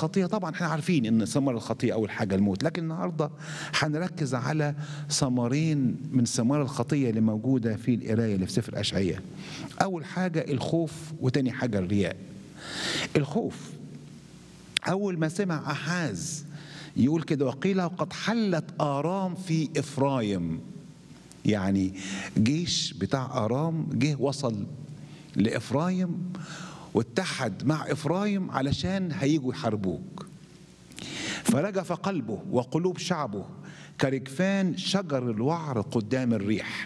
الخطيه طبعا احنا عارفين ان ثمر الخطيه اول حاجه الموت لكن النهارده هنركز على ثمرين من ثمار الخطيه اللي موجوده في القرايه اللي في سفر اشعياء اول حاجه الخوف وتاني حاجه الرياء الخوف اول ما سمع احاز يقول كده وقيل قد حلت ارام في افرايم يعني جيش بتاع ارام جه وصل لافرايم واتحد مع افرايم علشان هيجوا يحاربوك فرجف قلبه وقلوب شعبه كرجفان شجر الوعر قدام الريح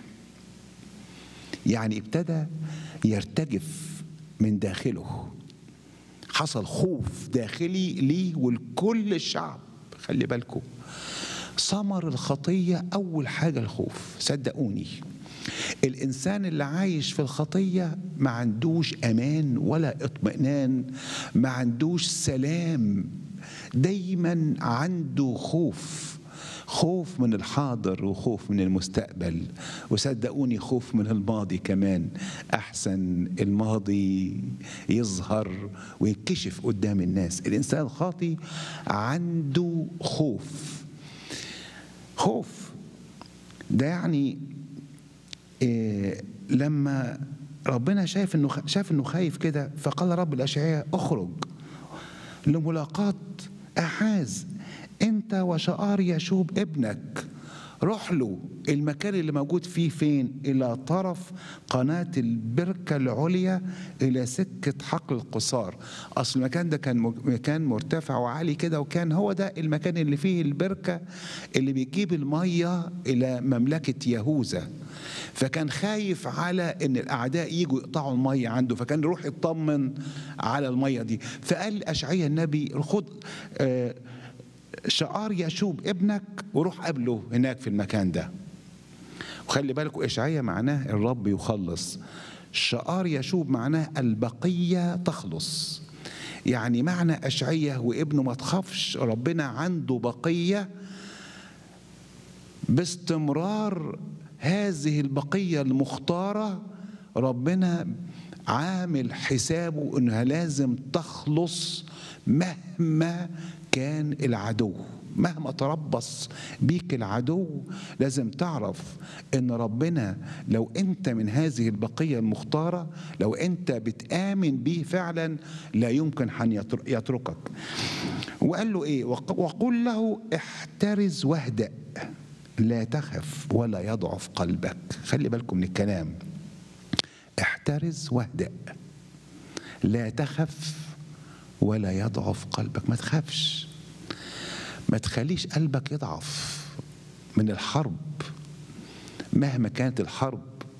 يعني ابتدى يرتجف من داخله حصل خوف داخلي ليه ولكل الشعب خلي بالكم ثمر الخطية أول حاجة الخوف صدقوني الإنسان اللي عايش في الخطية ما عندوش أمان ولا اطمئنان ما عندوش سلام دايما عنده خوف خوف من الحاضر وخوف من المستقبل وصدقوني خوف من الماضي كمان احسن الماضي يظهر وينكشف قدام الناس الانسان الخاطي عنده خوف خوف ده يعني إيه لما ربنا شايف انه شاف انه خايف كده فقال رب الاشعياء اخرج لملاقاة احاز انت وشعار يشوب ابنك روح له المكان اللي موجود فيه فين الى طرف قناه البركه العليا الى سكه حقل القصار اصل المكان ده كان مكان مرتفع وعالي كده وكان هو ده المكان اللي فيه البركه اللي بيجيب الميه الى مملكه يهوذا فكان خايف على ان الاعداء يجوا يقطعوا الميه عنده فكان يروح يطمن على الميه دي فقال اشعياء النبي خد آه شعار يشوب ابنك وروح قابله هناك في المكان ده وخلي بالكم إشعية معناه الرب يخلص شعار يشوب معناه البقية تخلص يعني معنى أشعية وابنه ما تخافش ربنا عنده بقية باستمرار هذه البقية المختارة ربنا عامل حسابه انها لازم تخلص مهما كان العدو مهما تربص بيك العدو لازم تعرف ان ربنا لو انت من هذه البقيه المختاره لو انت بتامن بيه فعلا لا يمكن ان يتركك وقال له ايه وقل له احترز واهدأ لا تخف ولا يضعف قلبك خلي بالكم من الكلام احترز واهدأ لا تخف ولا يضعف قلبك ما تخافش ما تخليش قلبك يضعف من الحرب مهما كانت الحرب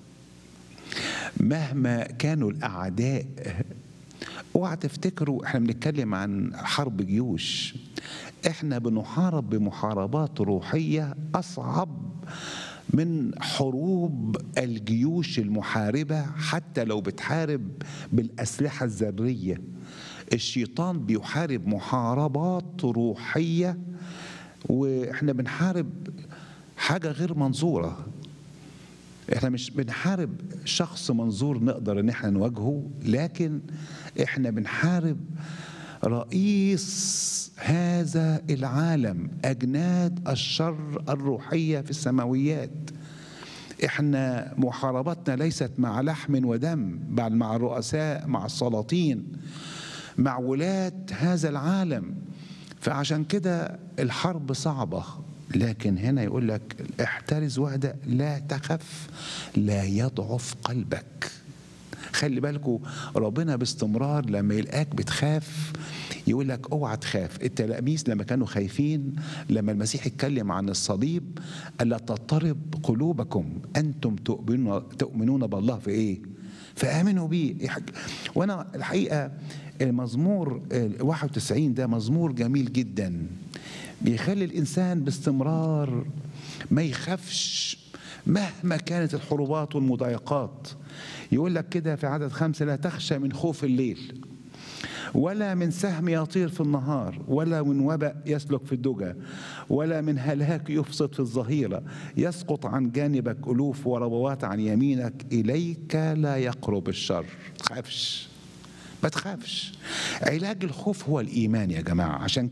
مهما كانوا الاعداء اوعى تفتكروا احنا بنتكلم عن حرب جيوش احنا بنحارب بمحاربات روحيه اصعب من حروب الجيوش المحاربه حتى لو بتحارب بالاسلحه الذريه الشيطان بيحارب محاربات روحيه واحنا بنحارب حاجه غير منظوره احنا مش بنحارب شخص منظور نقدر ان احنا نواجهه لكن احنا بنحارب رئيس هذا العالم اجناد الشر الروحيه في السماويات احنا محاربتنا ليست مع لحم ودم بل مع الرؤساء مع السلاطين مع ولاة هذا العالم فعشان كده الحرب صعبة لكن هنا يقول لك احترز وحدة لا تخف لا يضعف قلبك خلي بالكم ربنا باستمرار لما يلقاك بتخاف يقول لك اوعى تخاف التلاميذ لما كانوا خايفين لما المسيح اتكلم عن الصليب الا تضطرب قلوبكم انتم تؤمنون تؤمنون بالله في ايه فامنوا بيه وانا الحقيقه المزمور 91 ده مزمور جميل جدا بيخلي الانسان باستمرار ما يخافش مهما كانت الحروبات والمضايقات يقول لك كده في عدد خمسة لا تخشى من خوف الليل ولا من سهم يطير في النهار ولا من وبأ يسلك في الدجى ولا من هلاك يفسد في الظهيرة يسقط عن جانبك ألوف وربوات عن يمينك إليك لا يقرب الشر تخافش ما تخافش علاج الخوف هو الايمان يا جماعه عشان